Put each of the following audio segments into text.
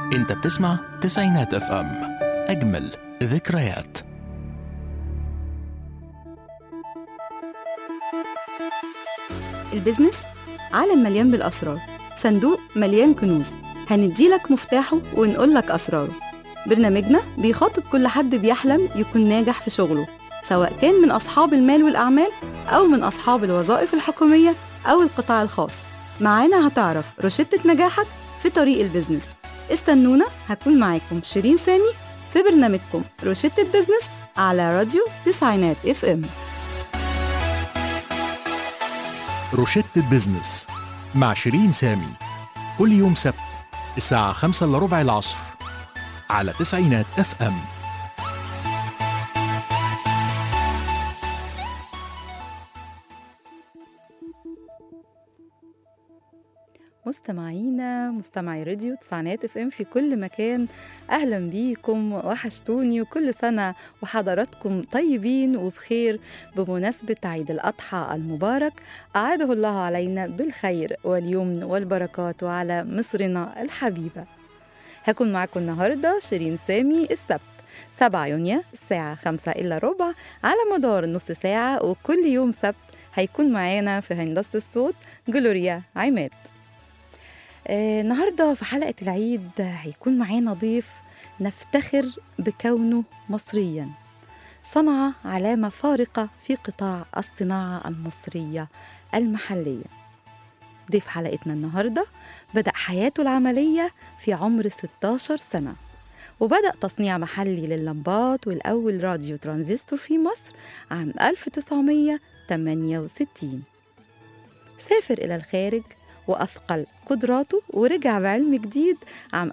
انت بتسمع تسعينات اف ام اجمل ذكريات البزنس عالم مليان بالأسرار صندوق مليان كنوز هنديلك مفتاحه ونقولك أسراره برنامجنا بيخاطب كل حد بيحلم يكون ناجح في شغله سواء كان من أصحاب المال والأعمال أو من أصحاب الوظائف الحكومية أو القطاع الخاص معانا هتعرف روشتة نجاحك في طريق البزنس استنونا هكون معاكم شيرين سامي في برنامجكم روشتة بزنس على راديو تسعينات اف ام روشتة بزنس مع شيرين سامي كل يوم سبت الساعة خمسة إلا ربع العصر على تسعينات اف ام مستمعينا مستمعي راديو تسعينات اف ام في كل مكان اهلا بيكم وحشتوني وكل سنه وحضراتكم طيبين وبخير بمناسبه عيد الاضحى المبارك اعاده الله علينا بالخير واليمن والبركات وعلى مصرنا الحبيبه هكون معكم النهارده شيرين سامي السبت 7 يونيو الساعة 5 إلا ربع على مدار نص ساعة وكل يوم سبت هيكون معانا في هندسة الصوت جلوريا عماد آه، النهارده في حلقة العيد هيكون معانا ضيف نفتخر بكونه مصريا صنع علامة فارقة في قطاع الصناعة المصرية المحلية ضيف حلقتنا النهاردة بدأ حياته العملية في عمر 16 سنة وبدأ تصنيع محلي لللمبات والأول راديو ترانزستور في مصر عام 1968 سافر إلى الخارج وأثقل قدراته ورجع بعلم جديد عام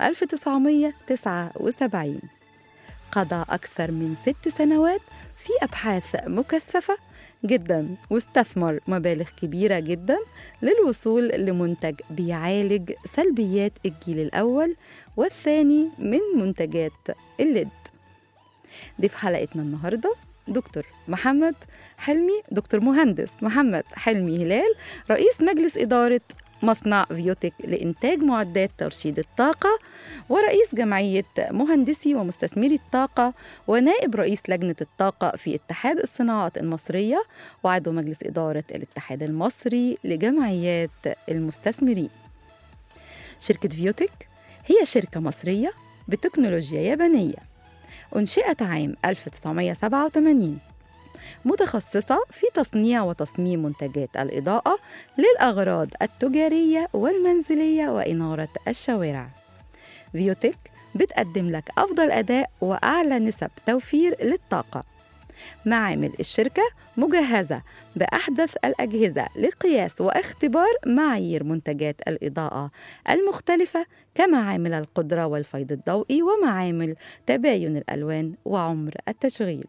1979 قضى أكثر من ست سنوات في أبحاث مكثفة جدا واستثمر مبالغ كبيرة جدا للوصول لمنتج بيعالج سلبيات الجيل الأول والثاني من منتجات الليد ضيف حلقتنا النهارده دكتور محمد حلمي دكتور مهندس محمد حلمي هلال رئيس مجلس إدارة مصنع فيوتك لإنتاج معدات ترشيد الطاقة ورئيس جمعية مهندسي ومستثمري الطاقة ونائب رئيس لجنة الطاقة في اتحاد الصناعات المصرية وعضو مجلس إدارة الاتحاد المصري لجمعيات المستثمرين شركة فيوتك هي شركة مصرية بتكنولوجيا يابانية أنشئت عام 1987 متخصصة في تصنيع وتصميم منتجات الإضاءة للأغراض التجارية والمنزلية وإنارة الشوارع. فيوتك بتقدم لك أفضل أداء وأعلى نسب توفير للطاقة. معامل الشركة مجهزة بأحدث الأجهزة لقياس واختبار معايير منتجات الإضاءة المختلفة كمعامل القدرة والفيض الضوئي ومعامل تباين الألوان وعمر التشغيل.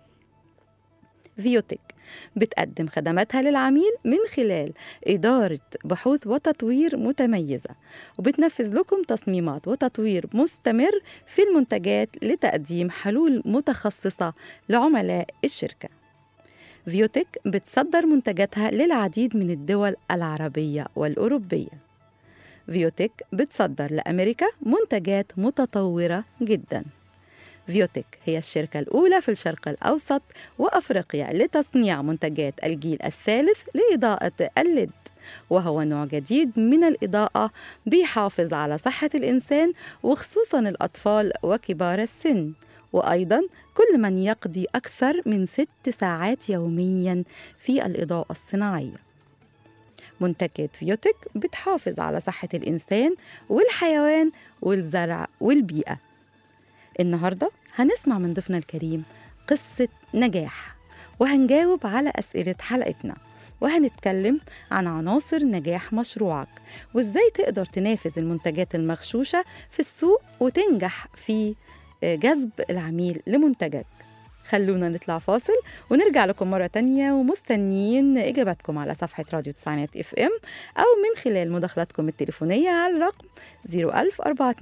فيوتك بتقدم خدماتها للعميل من خلال إدارة بحوث وتطوير متميزة وبتنفذ لكم تصميمات وتطوير مستمر في المنتجات لتقديم حلول متخصصة لعملاء الشركة فيوتك بتصدر منتجاتها للعديد من الدول العربية والأوروبية فيوتك بتصدر لأمريكا منتجات متطورة جداً فيوتك هي الشركة الأولى في الشرق الأوسط وأفريقيا لتصنيع منتجات الجيل الثالث لإضاءة الليد وهو نوع جديد من الإضاءة بيحافظ على صحة الإنسان وخصوصا الأطفال وكبار السن وأيضا كل من يقضي أكثر من ست ساعات يوميا في الإضاءة الصناعية منتجات فيوتك بتحافظ على صحة الإنسان والحيوان والزرع والبيئة النهاردة هنسمع من ضيفنا الكريم قصة نجاح وهنجاوب على أسئلة حلقتنا وهنتكلم عن عناصر نجاح مشروعك وإزاي تقدر تنافس المنتجات المغشوشة في السوق وتنجح في جذب العميل لمنتجك خلونا نطلع فاصل ونرجع لكم مرة تانية ومستنيين إجاباتكم على صفحة راديو تسعينات اف ام أو من خلال مداخلاتكم التليفونية على الرقم 01000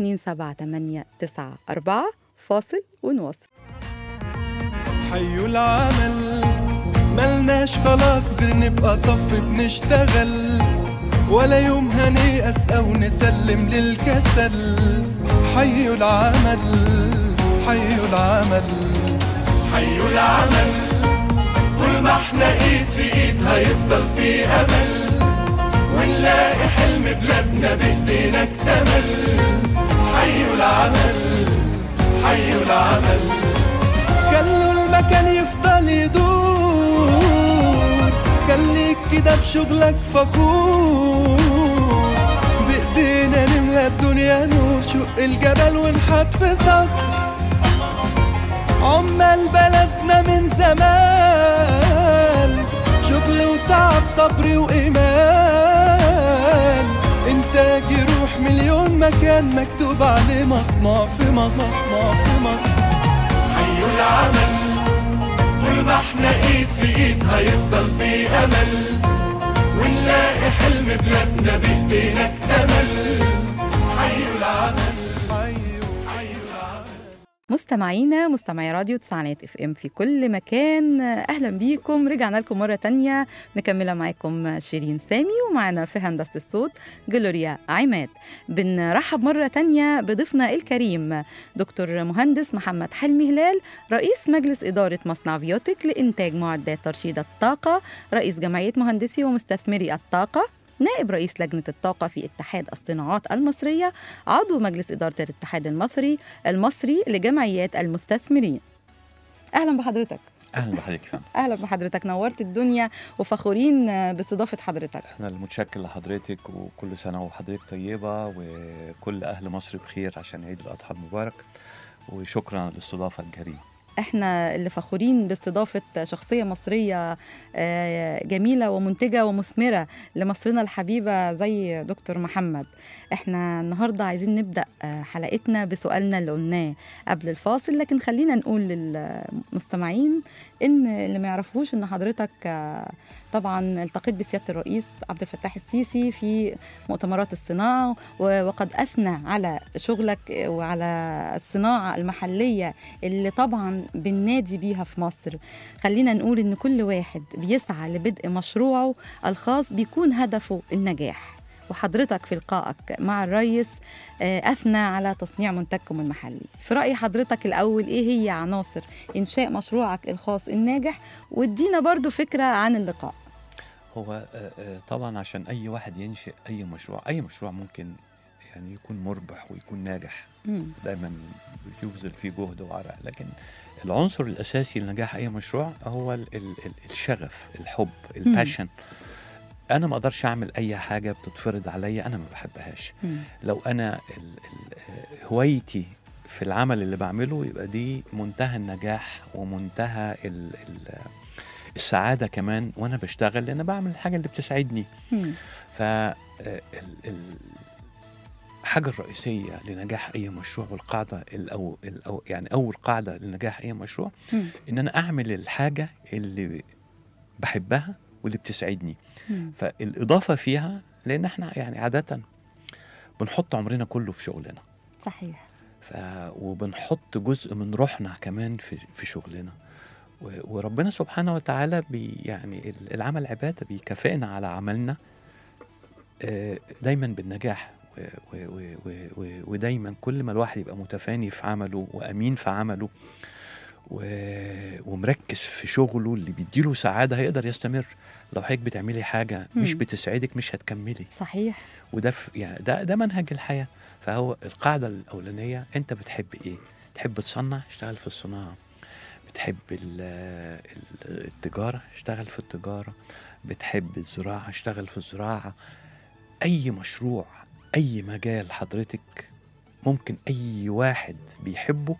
427 فاصل ونواصل حيوا العمل ملناش خلاص غير نبقى صف بنشتغل ولا يوم هنيأس أو نسلم للكسل حي العمل حي العمل حي العمل طول ما احنا ايد في ايد هيفضل في امل ونلاقي حلم بلادنا بايدينا اكتمل حي العمل حي العمل خلوا المكان يفضل يدور خليك كده بشغلك فخور بايدينا نملى الدنيا نور شق الجبل ونحط في صخر عمال بلدنا من زمان شغل وتعب صبر وإيمان إنتاج يروح مليون مكان مكتوب عليه مصنع في مصر مصنع في مصر حي العمل طول ما احنا ايد في ايد هيفضل في امل ونلاقي حلم بلادنا بايدينا اكتمل حي العمل حي حي العمل مستمعينا مستمعي راديو تسعينات اف ام في كل مكان اهلا بيكم رجعنا لكم مره تانية مكمله معاكم شيرين سامي ومعنا في هندسه الصوت جلوريا عماد بنرحب مره تانية بضيفنا الكريم دكتور مهندس محمد حلمي هلال رئيس مجلس اداره مصنع فيوتك لانتاج معدات ترشيد الطاقه رئيس جمعيه مهندسي ومستثمري الطاقه نائب رئيس لجنة الطاقة في اتحاد الصناعات المصرية عضو مجلس إدارة الاتحاد المصري المصري لجمعيات المستثمرين أهلا بحضرتك اهلا بحضرتك فندم أهلا بحضرتك نورت الدنيا وفخورين باستضافة حضرتك انا المتشكر لحضرتك وكل سنه وحضرتك طيبه وكل اهل مصر بخير عشان عيد الاضحى المبارك وشكرا على الاستضافه الكريمه احنا اللي فخورين باستضافة شخصية مصرية آه، جميلة ومنتجة ومثمرة لمصرنا الحبيبة زي دكتور محمد احنا النهاردة عايزين نبدأ آه، حلقتنا بسؤالنا اللي قلناه قبل الفاصل لكن خلينا نقول للمستمعين ان اللي ما يعرفوش ان حضرتك آه، طبعا التقيت بسيادة الرئيس عبد الفتاح السيسي في مؤتمرات الصناعة و- وقد أثنى على شغلك وعلى الصناعة المحلية اللي طبعا بننادي بيها في مصر خلينا نقول ان كل واحد بيسعى لبدء مشروعه الخاص بيكون هدفه النجاح وحضرتك في لقائك مع الرئيس آه، أثنى على تصنيع منتجكم المحلي في رأي حضرتك الأول إيه هي عناصر إنشاء مشروعك الخاص الناجح وادينا برضو فكرة عن اللقاء هو آه، آه، طبعا عشان اي واحد ينشئ اي مشروع اي مشروع ممكن يعني يكون مربح ويكون ناجح مم. دايما بيبذل فيه جهد وعرق لكن العنصر الاساسي لنجاح اي مشروع هو ال ال ال الشغف الحب الباشن انا ما اقدرش اعمل اي حاجه بتتفرض عليا انا ما بحبهاش مم. لو انا ال ال آه، هوايتي في العمل اللي بعمله يبقى دي منتهى النجاح ومنتهى ال ال السعاده كمان وانا بشتغل لان بعمل الحاجه اللي بتسعدني مم. ف آه، ال- ال- الحاجة الرئيسية لنجاح أي مشروع والقاعدة الأو الأو يعني أول قاعدة لنجاح أي مشروع مم. إن أنا أعمل الحاجة اللي بحبها واللي بتسعدني مم. فالإضافة فيها لأن إحنا يعني عادة بنحط عمرنا كله في شغلنا صحيح ف وبنحط جزء من روحنا كمان في في شغلنا و- وربنا سبحانه وتعالى بي يعني ال- العمل عباده بيكافئنا على عملنا آه، دايما بالنجاح و- و- و- و- و- ودايما كل ما الواحد يبقى متفاني في عمله وامين في عمله و- ومركز في شغله اللي بيديله سعاده هيقدر يستمر لو حضرتك بتعملي حاجه مش مم. بتسعدك مش هتكملي صحيح وده في يعني ده ده منهج الحياه فهو القاعده الاولانيه انت بتحب ايه تحب تصنع اشتغل في الصناعه بتحب ال- ال- التجاره اشتغل في التجاره بتحب الزراعه اشتغل في الزراعه اي مشروع اي مجال حضرتك ممكن اي واحد بيحبه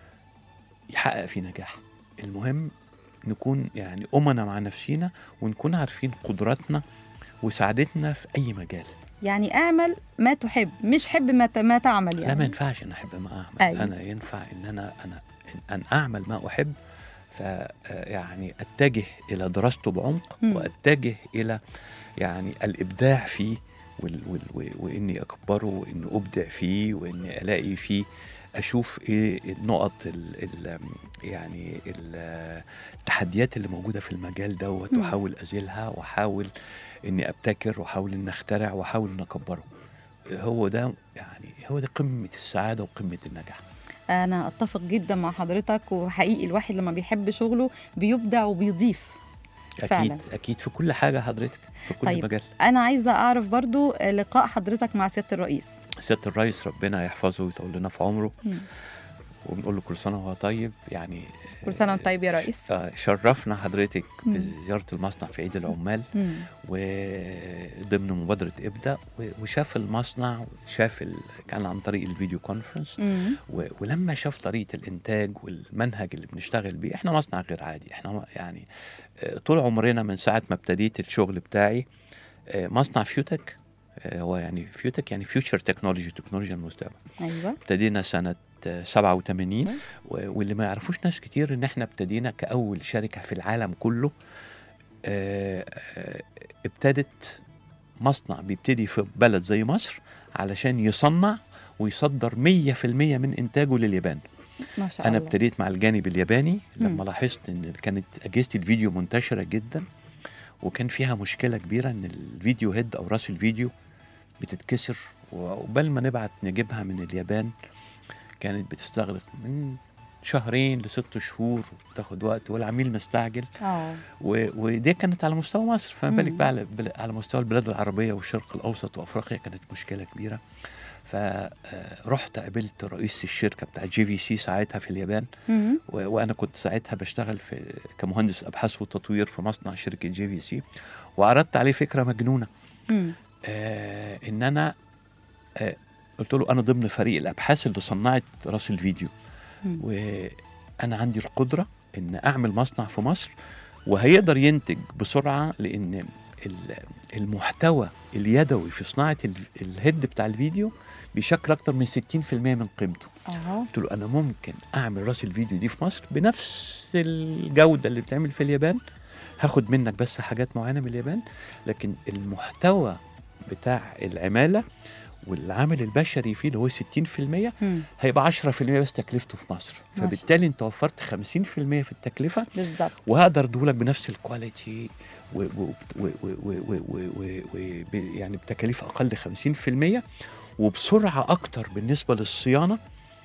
يحقق فيه نجاح المهم نكون يعني أمنا مع نفسينا ونكون عارفين قدراتنا وسعادتنا في أي مجال يعني اعمل ما تحب مش حب ما ت- ما تعمل لا ما يعني ينفعش أنا أحب ما أعمل أيوة. أنا ينفع إن أنا أنا أن أعمل ما أحب ف يعني أتجه إلى دراسته بعمق مم. وأتجه إلى يعني الإبداع فيه وال وال و- وإني أكبره وإني أبدع فيه وإني ألاقي فيه أشوف إيه النقط ال ال يعني ال- التحديات اللي موجودة في المجال دوت مم. وأحاول أزيلها وأحاول إني أبتكر وأحاول إني أخترع وأحاول إني أكبره هو ده يعني هو ده قمه السعاده وقمه النجاح انا اتفق جدا مع حضرتك وحقيقي الواحد لما بيحب شغله بيبدع وبيضيف اكيد فعلا. اكيد في كل حاجه حضرتك في كل طيب. مجال انا عايزه اعرف برضو لقاء حضرتك مع سياده الرئيس سياده الرئيس ربنا يحفظه ويطول لنا في عمره مم. ونقول له كل سنه وهو طيب يعني كل سنه وانت طيب يا رئيس آه، شرفنا حضرتك مم. بزياره المصنع في عيد العمال مم. وضمن مبادره ابدا و- وشاف المصنع شاف ال... كان عن طريق الفيديو كونفرنس مم. و... ولما شاف طريقه الانتاج والمنهج اللي بنشتغل بيه احنا مصنع غير عادي احنا م- يعني آه، طول عمرنا من ساعه ما ابتديت الشغل بتاعي آه، مصنع فيوتك آه، هو يعني فيوتك يعني فيوتشر تكنولوجي تكنولوجيا المستقبل ايوه ابتدينا سنة آه، 87 و- واللي ما يعرفوش ناس كتير ان احنا ابتدينا كأول شركة في العالم كله آه، آه، ابتدت مصنع بيبتدي في بلد زي مصر علشان يصنع ويصدر 100% من انتاجه لليابان ما شاء انا الله ابتديت مع الجانب الياباني لما مم. لاحظت ان كانت اجهزه الفيديو منتشره جدا وكان فيها مشكله كبيره ان الفيديو هيد او راس الفيديو بتتكسر وقبل ما نبعت نجيبها من اليابان كانت بتستغرق من شهرين لست شهور وتاخد وقت والعميل مستعجل اه و- ودي كانت على مستوى مصر فما بالك مم. بقى على, بل- على مستوى البلاد العربيه والشرق الاوسط وافريقيا كانت مشكله كبيره فرحت قابلت رئيس الشركه بتاع جي في سي ساعتها في اليابان مم. و- وانا كنت ساعتها بشتغل في كمهندس ابحاث وتطوير في مصنع شركه جي في سي وعرضت عليه فكره مجنونه مم. آه ان انا آه قلت له انا ضمن فريق الابحاث اللي صنعت راس الفيديو مم. وانا عندي القدره ان اعمل مصنع في مصر وهيقدر ينتج بسرعه لان ال- المحتوى اليدوي في صناعه ال- الهيد بتاع الفيديو بيشكل اكتر من 60% من قيمته اه قلت له انا ممكن اعمل راس الفيديو دي في مصر بنفس الجوده اللي بتعمل في اليابان هاخد منك بس حاجات معينه من اليابان لكن المحتوى بتاع العماله والعامل البشري فيه اللي هو 60% مم. هيبقى 10% بس تكلفته في مصر ما شاء فبالتالي انت وفرت 50% في التكلفه بالظبط وهقدر ادولك بنفس الكواليتي و و و و و و و و و ب- يعني بتكاليف اقل 50% وبسرعه اكتر بالنسبه للصيانه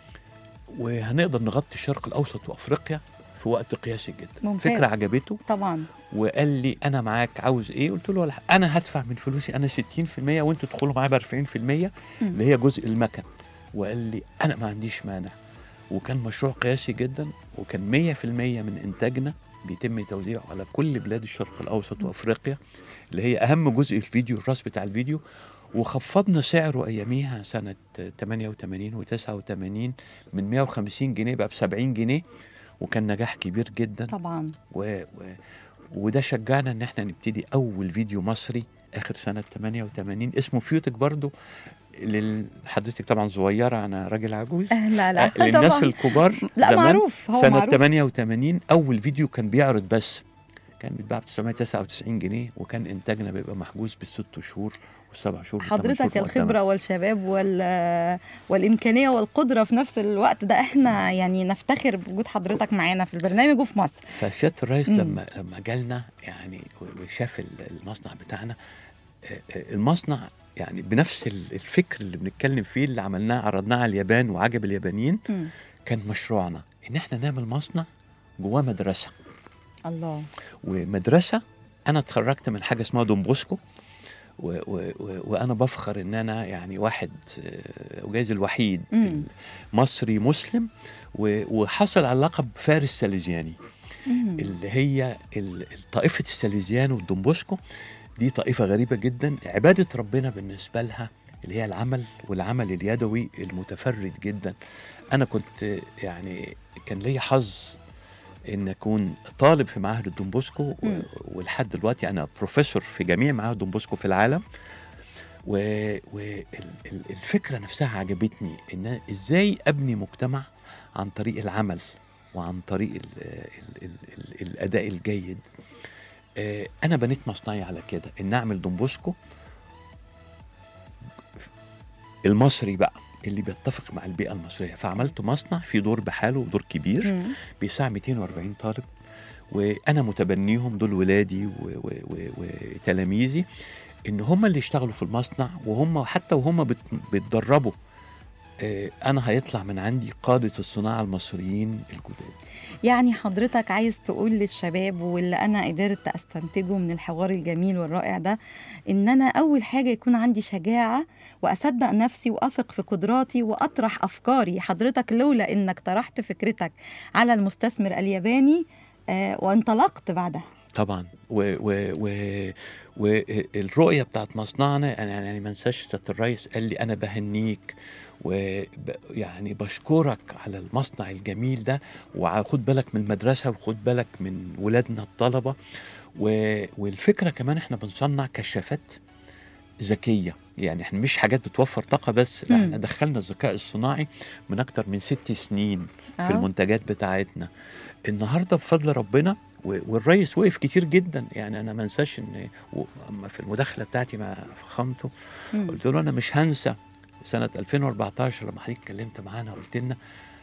وهنقدر نغطي الشرق الاوسط وافريقيا في وقت قياسي جدا ممتاز. فكره عجبته طبعا وقال لي انا معاك عاوز ايه قلت له ولا حاجة. انا هدفع من فلوسي انا 60% وانتوا تدخلوا معايا ب 40% اللي هي جزء المكن وقال لي انا ما عنديش مانع وكان مشروع قياسي جدا وكان 100% من انتاجنا بيتم توزيعه على كل بلاد الشرق الاوسط وافريقيا اللي هي اهم جزء الفيديو الراس بتاع الفيديو وخفضنا سعره اياميها سنه 88 و89 من 150 جنيه بقى ب 70 جنيه وكان نجاح كبير جدا طبعا و... و... وده شجعنا ان احنا نبتدي اول فيديو مصري اخر سنه 88 اسمه فيوتك برضو لل- حضرتك طبعا صغيره انا راجل عجوز آه، لا لا آه، للناس طبعا الكبار لا زمان معروف هو سنه معروف 88 اول فيديو كان بيعرض بس كان بيتباع ب 999 جنيه وكان انتاجنا بيبقى محجوز بالست شهور والسبع شهور والثمان شهور حضرتك والثمان. الخبرة والشباب وال... والإمكانية والقدرة في نفس الوقت ده احنا يعني نفتخر بوجود حضرتك معانا في البرنامج وفي مصر فسياده الرئيس مم. لما لما جالنا يعني و- وشاف ال- المصنع بتاعنا آه، آه، المصنع يعني بنفس ال- الفكر اللي بنتكلم فيه اللي عملناه عرضناه على اليابان وعجب اليابانيين مم. كان مشروعنا ان احنا نعمل مصنع جواه مدرسه الله ومدرسه انا اتخرجت من حاجه اسمها دومبوسكو و و و وانا بفخر ان انا يعني واحد آه، وجايز الوحيد مم. مصري مسلم و- وحصل على لقب فارس ساليزياني مم. اللي هي ال- طائفة الساليزيان والدومبوسكو دي طائفة غريبة جدا عبادة ربنا بالنسبة لها اللي هي العمل والعمل اليدوي المتفرد جدا أنا كنت يعني كان لي حظ ان اكون طالب في معهد الدومبوسكو و- مم. ولحد دلوقتي انا بروفيسور في جميع معاهد دومبوسكو في العالم والفكره نفسها عجبتني ان ازاي ابني مجتمع عن طريق العمل وعن طريق ال ال ال ال الاداء الجيد آه، انا بنيت مصنعي على كده ان اعمل دومبوسكو المصري بقى اللي بيتفق مع البيئه المصريه فعملت مصنع في دور بحاله ودور كبير مم. بيساع 240 طالب وانا متبنيهم دول ولادي و- و- و- وتلاميذي ان هم اللي يشتغلوا في المصنع وهم حتى وهم بت- بيتدربوا آه، انا هيطلع من عندي قاده الصناعه المصريين الجداد يعني حضرتك عايز تقول للشباب واللي انا قدرت استنتجه من الحوار الجميل والرائع ده ان انا اول حاجه يكون عندي شجاعه واصدق نفسي واثق في قدراتي واطرح افكاري حضرتك لولا انك طرحت فكرتك على المستثمر الياباني آه وانطلقت بعدها طبعا و و و والرؤيه بتاعت مصنعنا انا يعني ما انساش سياده الرئيس قال لي انا بهنيك ويعني بشكرك على المصنع الجميل ده وخد بالك من المدرسه وخد بالك من ولادنا الطلبه و... والفكره كمان احنا بنصنع كشافات ذكيه يعني احنا مش حاجات بتوفر طاقه بس لا مم. احنا دخلنا الذكاء الصناعي من اكتر من ست سنين آه. في المنتجات بتاعتنا النهارده بفضل ربنا و- والرئيس وقف كتير جدا يعني انا ما انساش ان و- أما في المداخله بتاعتي مع فخامته مم. قلت له انا مش هنسى سنه 2014 لما حضرتك اتكلمت معانا قلت لنا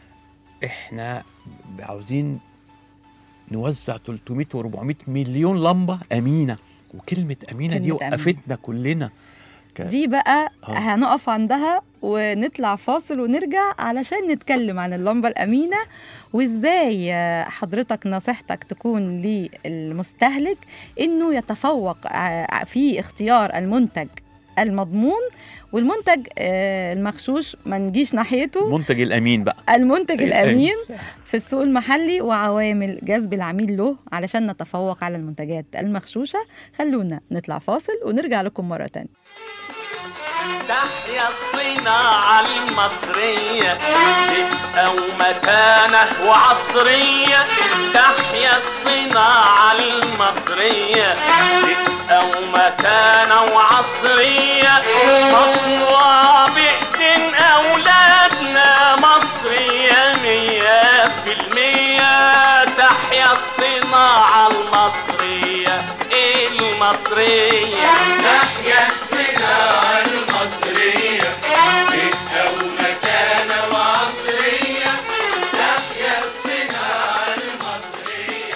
احنا عاوزين نوزع 300 و400 مليون لمبه امينه وكلمه امينه دي كلمة أمينة. وقفتنا كلنا ك- دي بقى آه. هنقف عندها ونطلع فاصل ونرجع علشان نتكلم عن اللمبة الأمينة وإزاي آه، حضرتك نصيحتك تكون للمستهلك إنه يتفوق آه، في اختيار المنتج المضمون والمنتج آه، المغشوش ما نجيش ناحيته المنتج الامين بقى المنتج الأمين. الأمين في السوق المحلي وعوامل جذب العميل له علشان نتفوق على المنتجات المغشوشة خلونا نطلع فاصل ونرجع لكم مرة تانية تحيا الصناعة المصرية دقة ومتانة وعصرية تحيا الصناعة المصرية دقة ومتانة وعصرية مصنوعة بإيدين أولادنا مصرية مية في المية تحيا الصناعة المصرية المصرية تحيا الصناعة المصرية دقة ومتانة وعصرية تحيا الصناعة المصرية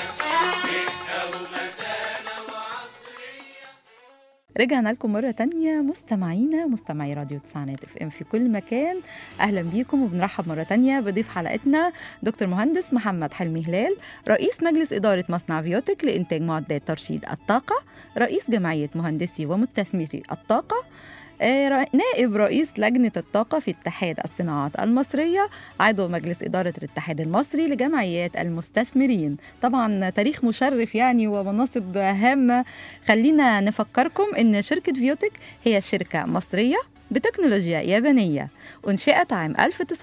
دقة ومتانة وعصرية رجعنا لكم مرة تانية مستمعينا مستمعي راديو تسعينات اف ام في كل مكان اهلا بيكم وبنرحب مرة تانية بضيف حلقتنا دكتور مهندس محمد حلمي هلال رئيس مجلس إدارة مصنع فيوتك لإنتاج معدات ترشيد الطاقة رئيس جمعية مهندسي ومستثمري الطاقة آه، ر- نائب رئيس لجنة الطاقة في اتحاد الصناعات المصرية عضو مجلس إدارة الاتحاد المصري لجمعيات المستثمرين طبعا تاريخ مشرف يعني ومناصب هامة خلينا نفكركم ان شركه فيوتك هي شركه مصريه بتكنولوجيا يابانيه انشئت عام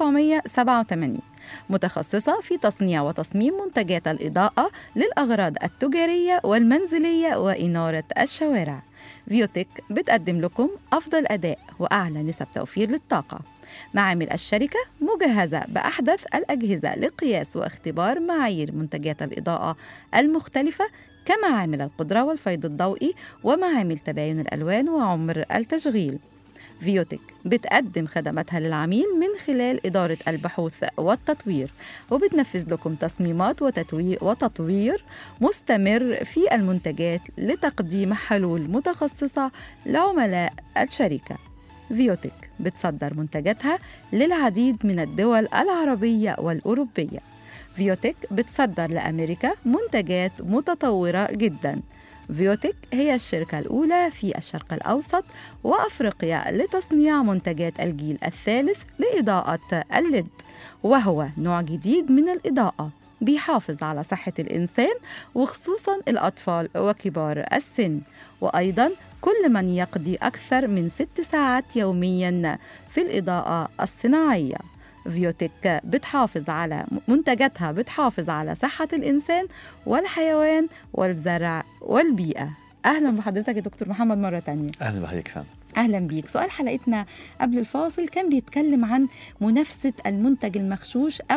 1987 متخصصة في تصنيع وتصميم منتجات الإضاءة للأغراض التجارية والمنزلية وإنارة الشوارع. فيوتك بتقدم لكم أفضل أداء وأعلى نسب توفير للطاقة. معامل الشركة مجهزة بأحدث الأجهزة لقياس واختبار معايير منتجات الإضاءة المختلفة كمعامل القدرة والفيض الضوئي ومعامل تباين الألوان وعمر التشغيل. فيوتك بتقدم خدماتها للعميل من خلال إدارة البحوث والتطوير وبتنفذ لكم تصميمات وتتوي- وتطوير مستمر في المنتجات لتقديم حلول متخصصة لعملاء الشركة فيوتك بتصدر منتجاتها للعديد من الدول العربية والأوروبية فيوتك بتصدر لأمريكا منتجات متطورة جداً فيوتك هي الشركة الأولى في الشرق الأوسط وأفريقيا لتصنيع منتجات الجيل الثالث لإضاءة الليد وهو نوع جديد من الإضاءة بيحافظ على صحة الإنسان وخصوصا الأطفال وكبار السن وأيضا كل من يقضي أكثر من ست ساعات يوميا في الإضاءة الصناعية فيوتك بتحافظ على منتجاتها بتحافظ على صحة الإنسان والحيوان والزرع والبيئة أهلا بحضرتك يا دكتور محمد مرة تانية اهلا بحضرتك فندم أهلا بيك سؤال حلقتنا قبل الفاصل كان بيتكلم عن منافسة المنتج المغشوش أو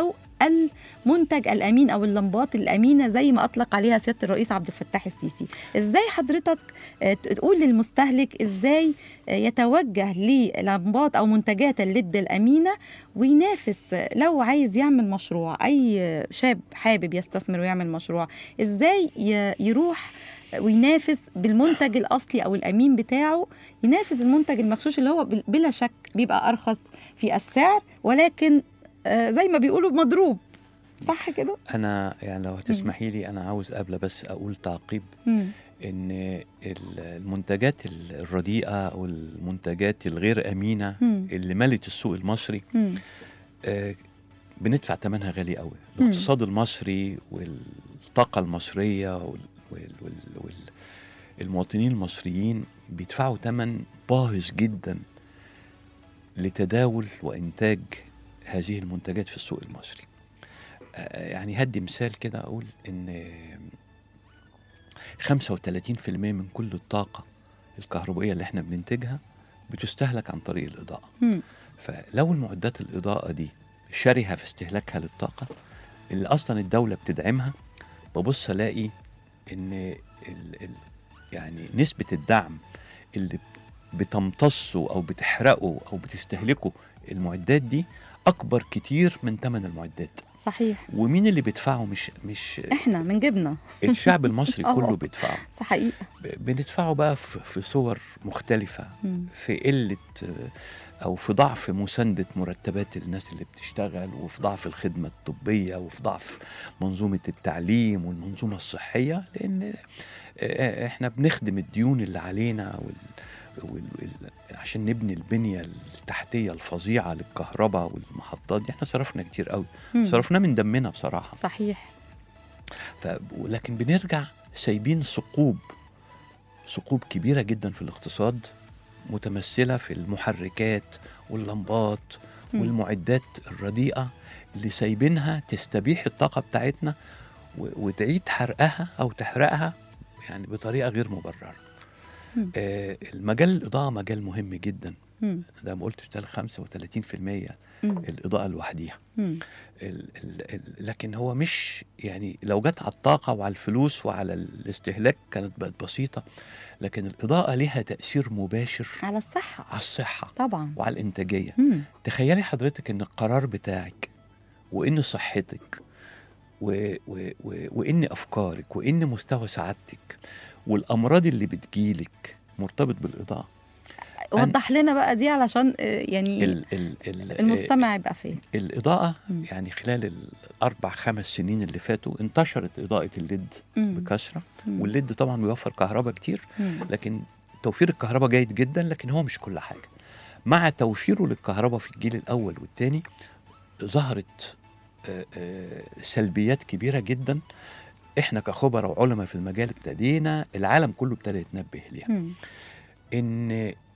المنتج الامين او اللمبات الامينه زي ما اطلق عليها سياده الرئيس عبد الفتاح السيسي ازاي حضرتك آه، تقول للمستهلك ازاي آه، يتوجه للمبات او منتجات الليد الامينه وينافس آه، لو عايز يعمل مشروع اي آه، شاب حابب يستثمر ويعمل مشروع ازاي ي- يروح وينافس بالمنتج الاصلي او الامين بتاعه ينافس المنتج المغشوش اللي هو بل- بلا شك بيبقى ارخص في السعر ولكن آه، زي ما بيقولوا مضروب صح كده؟ انا يعني لو هتسمحي لي انا عاوز قبل بس اقول تعقيب مم. ان ال- المنتجات ال- الرديئه او المنتجات الغير امينه مم. اللي ملت السوق المصري مم. آه، بندفع ثمنها غالي قوي مم. الاقتصاد المصري والطاقه المصريه وال وال وال وال المواطنين المصريين بيدفعوا ثمن باهظ جدا لتداول وانتاج هذه المنتجات في السوق المصري آه، يعني هدي مثال كده اقول ان 35% من كل الطاقه الكهربائيه اللي احنا بننتجها بتستهلك عن طريق الاضاءه مم. فلو المعدات الإضاءة دي شرهة في استهلاكها للطاقة اللي أصلا الدولة بتدعمها ببص ألاقي إن ال ال يعني نسبة الدعم اللي بتمتصه أو بتحرقه أو بتستهلكه المعدات دي أكبر كتير من ثمن المعدات صحيح ومين اللي بيدفعه مش مش احنا من جبنا الشعب المصري آه. كله بيدفعه صح حقيقه ب- بندفعه بقى في في صور مختلفة مم. في قلة آه، أو في ضعف مساندة مرتبات الناس اللي بتشتغل وفي ضعف الخدمة الطبية وفي ضعف منظومة التعليم والمنظومة الصحية لأن آه، آه، إحنا بنخدم الديون اللي علينا وال وال وال عشان نبني البنية التحتية الفظيعة للكهرباء والمحطات دي احنا صرفنا كتير قوي مم. صرفنا من دمنا بصراحة صحيح ف... لكن بنرجع سايبين ثقوب ثقوب كبيرة جدا في الاقتصاد متمثلة في المحركات واللمبات مم. والمعدات الرديئة اللي سايبينها تستبيح الطاقة بتاعتنا و... وتعيد حرقها أو تحرقها يعني بطريقة غير مبررة مم. آه المجال الإضاءة مجال مهم جدا مم. زي ما قلت بتاع 35% مم. الإضاءة لوحديها مم. ال ال ال لكن هو مش يعني لو جت على الطاقة وعلى الفلوس وعلى الاستهلاك كانت بقت بسيطة لكن الإضاءة ليها تأثير مباشر على الصحه على الصحة طبعا وعلى الإنتاجية مم. تخيلي حضرتك إن القرار بتاعك وإن صحتك و و و وإن أفكارك وإن مستوى سعادتك والأمراض اللي بتجيلك مرتبط بالإضاءة وضح لنا بقى دي علشان آه، يعني ال ال ال المستمع يبقى فاهم الإضاءة مم. يعني خلال الأربع خمس سنين اللي فاتوا انتشرت إضاءة الليد مم. بكثرة مم. والليد طبعا بيوفر كهرباء كتير مم. لكن توفير الكهرباء جيد جدا لكن هو مش كل حاجة مع توفيره للكهرباء في الجيل الأول والثاني ظهرت آه، آه، سلبيات كبيرة جدا احنا كخبراء وعلماء في المجال ابتدينا العالم كله ابتدى يتنبه ليها مم. ان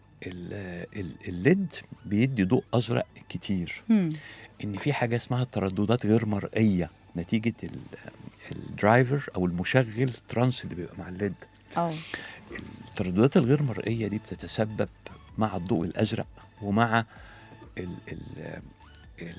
ال- ال- الليد بيدي ضوء ازرق كتير مم. ان في حاجه اسمها ترددات غير مرئيه نتيجه ال- الدرايفر او المشغل ترانس اللي بيبقى مع الليد اه الترددات الغير مرئيه دي بتتسبب مع الضوء الازرق ومع ال ال ال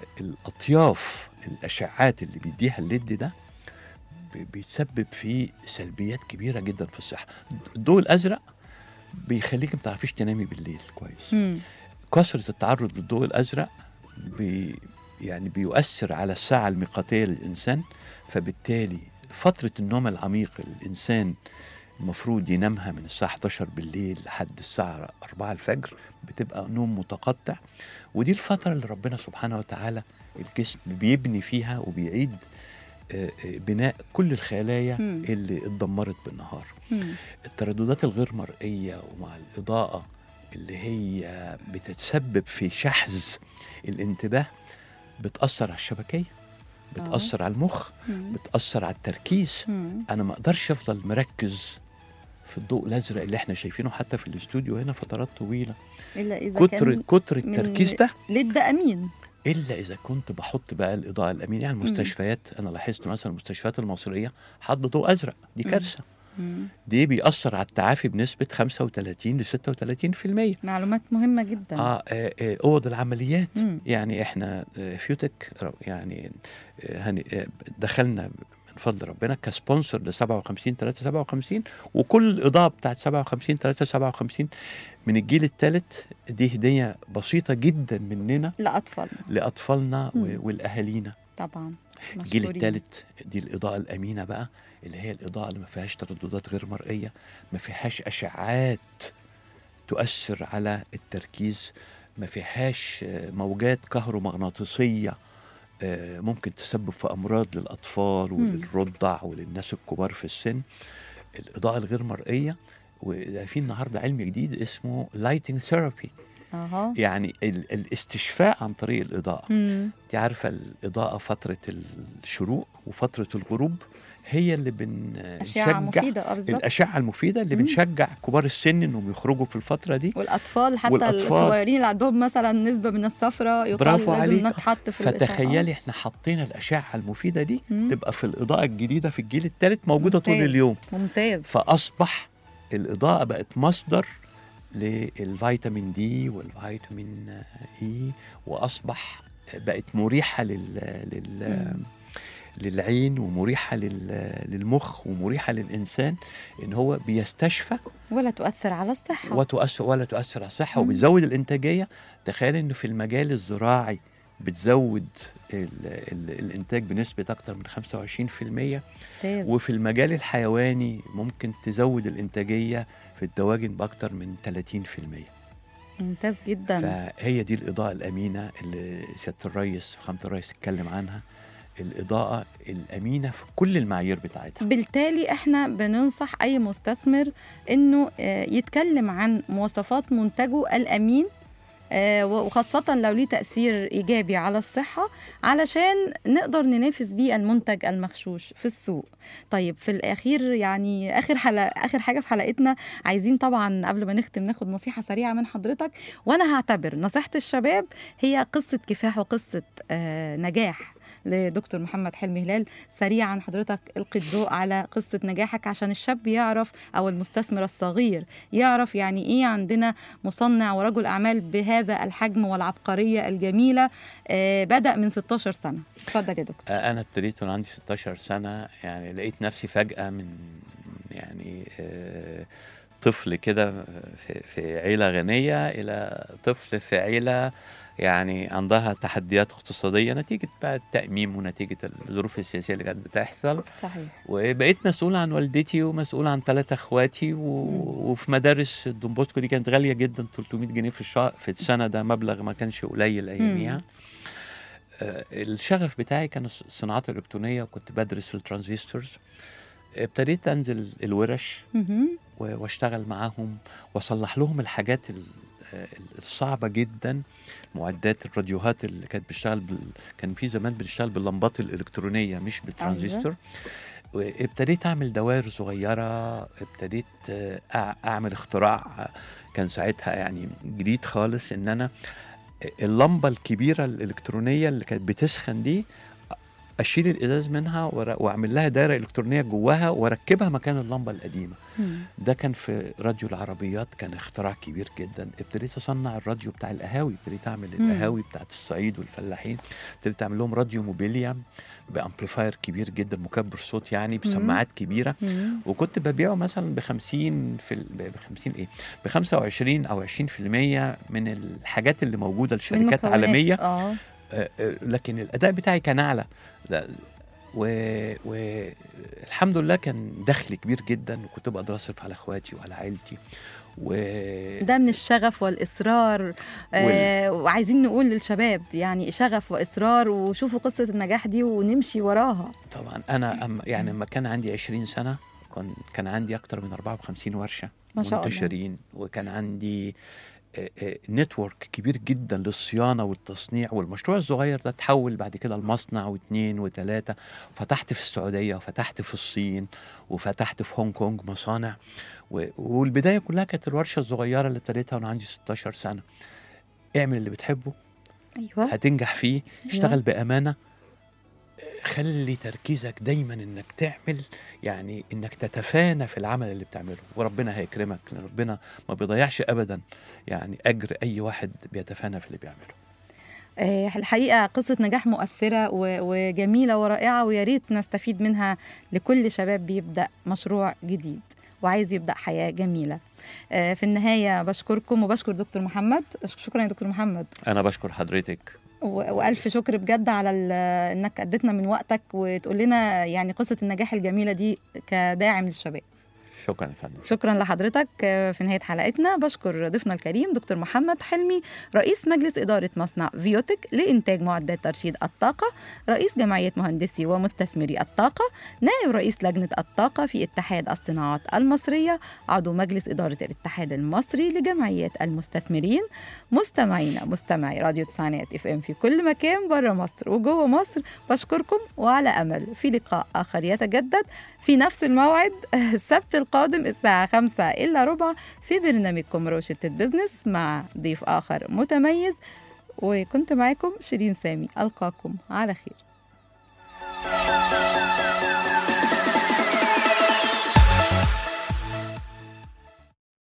الاطياف الاشعاعات اللي بيديها الليد ده بي- بيتسبب في سلبيات كبيره جدا في الصحه الضوء الازرق بيخليك ما تعرفيش تنامي بالليل كويس مم. كثرة التعرض للضوء الأزرق بي يعني بيؤثر على الساعة الميقاتية للإنسان فبالتالي فترة النوم العميق الإنسان المفروض ينامها من الساعة 11 بالليل لحد الساعة 4 الفجر بتبقى نوم متقطع ودي الفترة اللي ربنا سبحانه وتعالى الجسم بيبني فيها وبيعيد آه، آه، بناء كل الخلايا مم. اللي اتدمرت بالنهار مم. الترددات الغير مرئية ومع الإضاءة اللي هي بتتسبب في شحذ الانتباه بتأثر على الشبكية بتأثر على المخ مم. بتأثر على التركيز مم. أنا ما أقدرش أفضل مركز في الضوء الأزرق اللي احنا شايفينه حتى في الاستوديو هنا فترات طويلة الا اذا كتر كان كتر من- التركيز ده لد امين الا اذا كنت بحط بقى الاضاءه الامين يعني المستشفيات انا لاحظت مثلا المستشفيات المصريه حاطه ضوء ازرق دي مم. كارثه مم. دي بيأثر على التعافي بنسبة 35 ل 36% معلومات مهمة جدا اه آه، آه، اوض العمليات مم. يعني احنا آه، فيوتك ر- يعني آه، هني- آه، دخلنا من فضل ربنا كسبونسر ل 57 3 57 وكل الاضاءه بتاعت 57 3 57 من الجيل الثالث دي هديه بسيطه جدا مننا لأطفال لاطفالنا مم. و- والاهالينا طبعا الجيل مشكورين. الثالث دي الاضاءه الامينه بقى اللي هي الاضاءه اللي ما فيهاش ترددات غير مرئيه ما فيهاش اشعاعات تؤثر على التركيز ما فيهاش آه، موجات كهرومغناطيسيه آه، ممكن تسبب في امراض للاطفال وللرضع وللناس الكبار في السن الاضاءه الغير مرئيه وده في النهارده علم جديد اسمه لايتنج ثيرابي اها يعني ال- الاستشفاء عن طريق الاضاءه مم. انت عارفه الاضاءه فتره الشروق وفتره الغروب هي اللي أشعة بنشجع مفيدة اه بالظبط الاشعه المفيده اللي مم. بنشجع كبار السن انهم يخرجوا في الفتره دي والأطفال حتى والأطفال. الصغيرين اللي عندهم مثلا نسبة من الصفرة يقال برافو لازم عليك. إنها تتحط في الإشعاع. فتخيلي احنا حطينا الاشعه المفيده دي مم. تبقى في الاضاءه الجديده في الجيل الثالث موجوده طول ممتاز. اليوم ممتاز فاصبح الاضاءه بقت مصدر للفيتامين دي والفيتامين اي واصبح بقت مريحه لل, لل مم. للعين ومريحه لل... للمخ ومريحه للانسان ان هو بيستشفى ولا تؤثر على الصحة وتؤثر ولا تؤثر على الصحه مم. وبتزود الانتاجيه تخيل انه في المجال الزراعي بتزود ال... ال... الانتاج بنسبه اكتر من 25% ممتاز وفي المجال الحيواني ممكن تزود الانتاجيه في الدواجن باكتر من 30% ممتاز جدا فهي دي الاضاءه الامينه اللي سياده الرئيس فخامه الرئيس اتكلم عنها الاضاءه الامينه في كل المعايير بتاعتها بالتالي احنا بننصح اي مستثمر انه آه، يتكلم عن مواصفات منتجه الامين آه، وخاصة لو ليه تأثير إيجابي على الصحة علشان نقدر ننافس بيه المنتج المغشوش في السوق طيب في الأخير يعني آخر حلقة آخر حاجة في حلقتنا عايزين طبعا قبل ما نختم ناخد نصيحة سريعة من حضرتك وأنا هعتبر نصيحة الشباب هي قصة كفاح وقصة آه، نجاح لدكتور محمد حلمي هلال سريعا حضرتك القي الضوء على قصة نجاحك عشان الشاب يعرف أو المستثمر الصغير يعرف يعني إيه عندنا مصنع ورجل أعمال بهذا الحجم والعبقرية الجميلة آه بدأ من 16 سنة اتفضل يا دكتور آه، انا ابتديت وانا عندي 16 سنه يعني لقيت نفسي فجاه من يعني آه، طفل كده في, في عيله غنيه الى طفل في عيله يعني عندها تحديات اقتصاديه نتيجه بقى التاميم ونتيجه الظروف السياسيه اللي كانت بتحصل صحيح وبقيت مسؤول عن والدتي ومسؤول عن ثلاثة اخواتي و... وفي مدارس الدومبوسكو دي كانت غاليه جدا 300 جنيه في الشهر في السنه ده مبلغ ما كانش قليل اياميها آه، الشغف بتاعي كان الص- الصناعات الالكترونيه وكنت بدرس الترانزستورز ابتديت انزل الورش مهم. و- واشتغل معاهم واصلح لهم الحاجات ال- آه، الصعبه جدا معدات الراديوهات اللي كانت بتشتغل بال... كان في زمان بنشتغل باللمبات الالكترونيه مش بالترانزستور وابتديت اعمل دوائر صغيره ابتديت آه، أع- اعمل اختراع آه، كان ساعتها يعني جديد خالص ان انا اللمبه الكبيره الالكترونيه اللي كانت بتسخن دي اشيل الازاز منها وأر- واعمل لها دايره الكترونيه جواها واركبها مكان اللمبه القديمه مم. ده كان في راديو العربيات كان اختراع كبير جدا ابتديت اصنع الراديو بتاع القهاوي ابتديت اعمل مم. القهاوي بتاعت الصعيد والفلاحين ابتديت اعمل لهم راديو موبيليا بامبليفاير كبير جدا مكبر صوت يعني بسماعات كبيره مم. وكنت ببيعه مثلا ب 50 في ب 50 ايه ب 25 او 20% من الحاجات اللي موجوده من لشركات مكونات. عالميه اه آه، آه، لكن الاداء بتاعي كان اعلى لا- والحمد لله كان دخل كبير جدا وكنت بقدر اصرف على اخواتي وعلى عيلتي و ده من الشغف والإصرار آه وعايزين نقول للشباب يعني شغف وإصرار وشوفوا قصة النجاح دي ونمشي وراها طبعا انا أم يعني لما كان عندي 20 سنه كان كان عندي اكتر من 54 ورشه ما شاء الله. منتشرين وكان عندي نتورك كبير جدا للصيانه والتصنيع والمشروع الصغير ده تحول بعد كده لمصنع واثنين وثلاثه فتحت في السعوديه وفتحت في الصين وفتحت في هونج كونج مصانع و- والبدايه كلها كانت الورشه الصغيره اللي ابتديتها وانا عندي 16 سنه اعمل اللي بتحبه أيوة هتنجح فيه اشتغل بامانه خلي تركيزك دايما انك تعمل يعني انك تتفانى في العمل اللي بتعمله وربنا هيكرمك لان ربنا ما بيضيعش ابدا يعني اجر اي واحد بيتفانى في اللي بيعمله آه، الحقيقة قصة نجاح مؤثرة و- وجميلة ورائعة ويا ريت نستفيد منها لكل شباب بيبدأ مشروع جديد وعايز يبدأ حياة جميلة آه، في النهاية بشكركم وبشكر دكتور محمد شكرا يا دكتور محمد انا بشكر حضرتك و- والف شكر بجد على ال- انك اديتنا من وقتك وتقول لنا يعني قصه النجاح الجميله دي كداعم للشباب شكرا يا فندم شكرا لحضرتك آه، في نهايه حلقتنا بشكر ضيفنا الكريم دكتور محمد حلمي رئيس مجلس اداره مصنع فيوتك لانتاج معدات ترشيد الطاقه رئيس جمعيه مهندسي ومستثمري الطاقه نائب رئيس لجنه الطاقه في اتحاد الصناعات المصريه عضو مجلس اداره الاتحاد المصري لجمعيات المستثمرين مستمعينا مستمعي راديو تسعينات اف ام في كل مكان بره مصر وجوه مصر بشكركم وعلى امل في لقاء اخر يتجدد في نفس الموعد السبت القادم الساعه 5 الا ربع في برنامجكم روشة بزنس مع ضيف اخر متميز وكنت معاكم شيرين سامي القاكم على خير